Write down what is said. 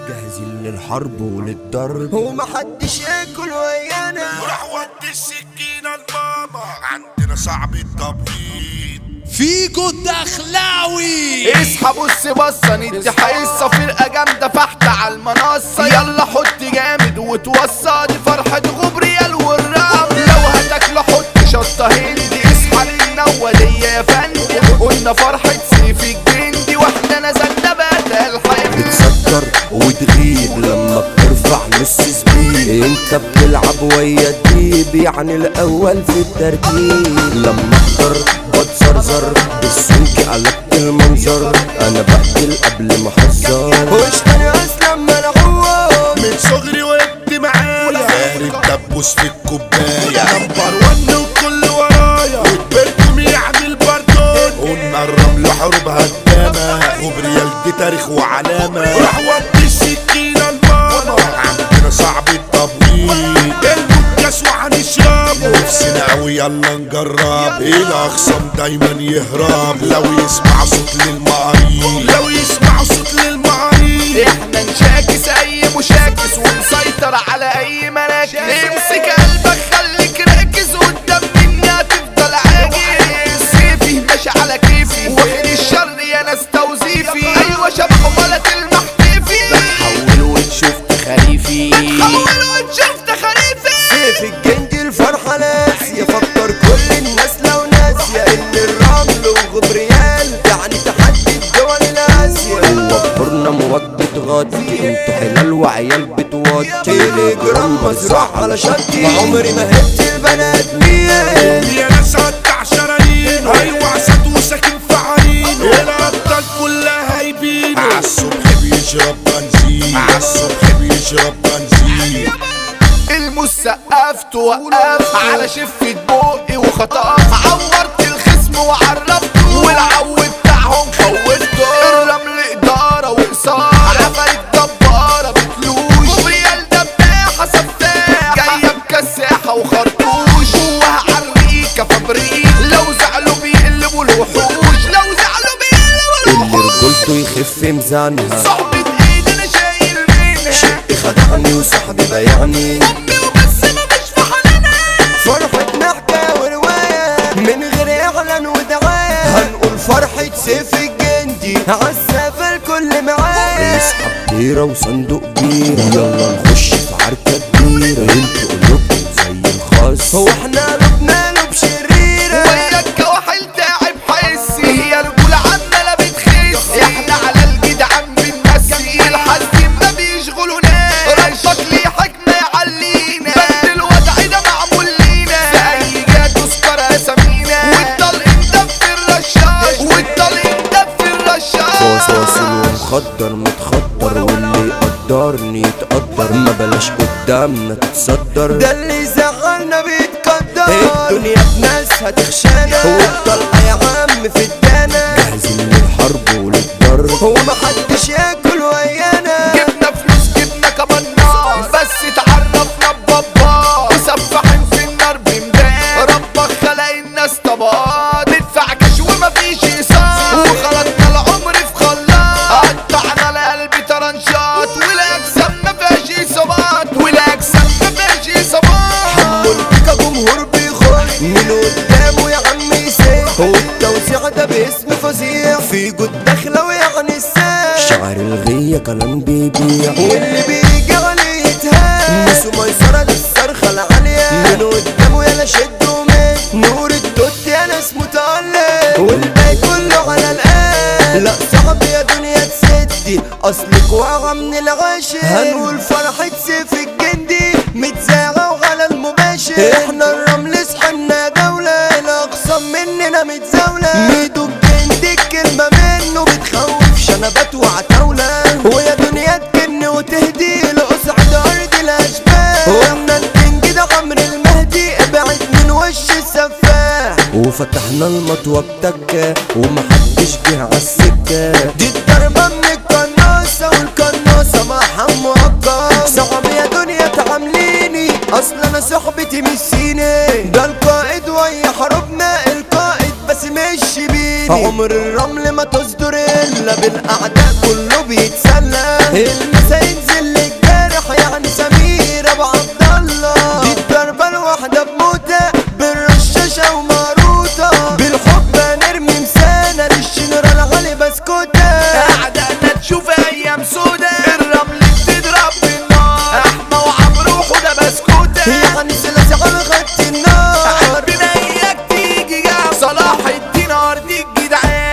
جاهزين للحرب وللضرب ومحدش ياكل ويانا راح ودي السكينة لماما عندنا صعب التبييض فيجو الدخلاوي اصحى بص بصة ندي حصة فرقة جامدة فحت على المنصة يلا حط جامد وتوصى دي فرحة غبريال والرام لو هتاكل حط شطة هندي اصحى للنوادية يا فندم قلنا فرحة سيف الجندي واحنا نزلنا بقى الحين بتسكر وتغيب لما بترفع نص سبيد انت بتلعب ويا الديب يعني الاول في الترتيب لما اقدر بتزرزر بالسلك قلبت المنظر انا بقتل قبل ما احذر وش تاني اسلم ملعوب من صغري وانت معايا فارد دبوس في الكوباية نمبر ون والكل ورايا وكبركم يعمل بردون قلنا الرمل حروب هدامة غبريال دي تاريخ وعلامة راح ودي السكينة لماما عندنا صعب التبويض المكاس وهنشربه نفسنا قوي يلا نجرب الاخصام دايما يهرب لو يسمع صوت للمقاريب لو يسمع صوت للمقاريب احنا نشاكس اي مشاكس ونسيطر على اي مراكز امسك قلبك خليك راكز قدام مني هتفضل عاجز سيفي ماشي على كيفي واخد الشر يا ناس توظيفي ايوه شبح ولا تلمح كيفي حول وشفت خريفي حول وتشوف تخاريفي سيف الجندي الفرحة ناس يفكر كل الناس لو ناسية ان الرمل وغبريال يعني تحدي الدول الاسيا وفرنا مواد بتغطي انتوا حلال وعيال بتوطي تيلي جرام مزروع على شطي عمري ما هبت البنات مين يا ناس هتع شرايين ايوه عسد وساكن في عرين الابطال كلها هايبين عالصبح بيشرب بنزين عالصبح بيشرب بنزين الموس سقفت وقفت على شفة بقي وخطفت عورت الخصم وعرفته والعو بتاعهم خوفته الرمل إدارة وإقصار عفرت دبارة بتلوش وبريال دباحة سفاحة جاية بكساحة وخرطوش جواها عريكة فبريك لو زعلوا بيقلبوا الوحوش لو زعلوا بيقلبوا اللي الوحوش رجولته يخف ميزانها صحبة ايد انا شايل منها شق خدعني وصاحبي بايعني امي وبس ما مش في حالنا فرحة حكاية ورواية من غير اعلان ودعاية هنقول فرحة سيف الجندي عالسفر الكل معايا نسحب ديرة وصندوق بيرة يلا نخش في عركة كبيرة انتوا قلوبكم زي الخاص هو احنا قلوبنا قلوب شريرة وياك كواحد تعب حسي هي رجولة عمالة بتخس احنا على الجدعان بنمسي الحزين ما بيشغلوناش ربك ليه حكمة يعلينا بس الوضع ده معمول لينا في اي جهة تذكر اسامينا والطلق مدفي الرشاش والطلق مدفي الرشاش فاصل ومخدر متخدر واللي يقدرني يتقدر ما بلاش قدامنا تتصدر ده اللي زعلنا بيتقدر الدنيا بناس هتخشانا والطلقة يا عم في الدانا جاهزين للحرب وللضرب هو محدش ياكل ويانا جبنا فلوس جبنا كمان نار بس اتعرفنا ببابا مسفحين في النار بمداد ربك خلق الناس طبقات ندفع كاش ومفيش ايصال وخلطنا العمر في خلاط قطعنا القلب طرنشات والاجسام مفيهاش اصابات والاجسام مفيهاش اصابات منطقة جمهور بيخش من قدامه يا عم يسيح والتوسيع ده باسم فظيع في جود داخلة ويعني الساح شعر الغية كلام بيبيع واللي بيجي عليه يتهان ناس ميسرة للصرخة العالية من قدامه يلا شد ومن نور الدود يا ناس متألق والباقي كله على الآن لا صعب يا دنيا تسدي أصلك واقعة من العاشر هنقول فرحة سيف الجندي متزاغة وعلى المباشر احنا الرمل صحنا دولة الأقسام مننا متزاولة ميدو الجندي الكلمة منه بتخوف شنبات وعتاولة ويا دنيا تكن وتهدي لأسعد أرض الأشباه واحنا الكينج ده عمرو المهدي ابعد من وش السفاح وفتحنا المطوة بتكة ومحدش جه عالسكة دي الضربة من القناصة والقناصة مع حمو عقاب صعب يا دنيا تعامليني اصل انا صحبتي مش سيني ده القائد ويا حروبنا القائد بس مش شبيني عمر الرمل ما تصدر الا بالاعداء كله بيتسلى المسا ارض الجدعان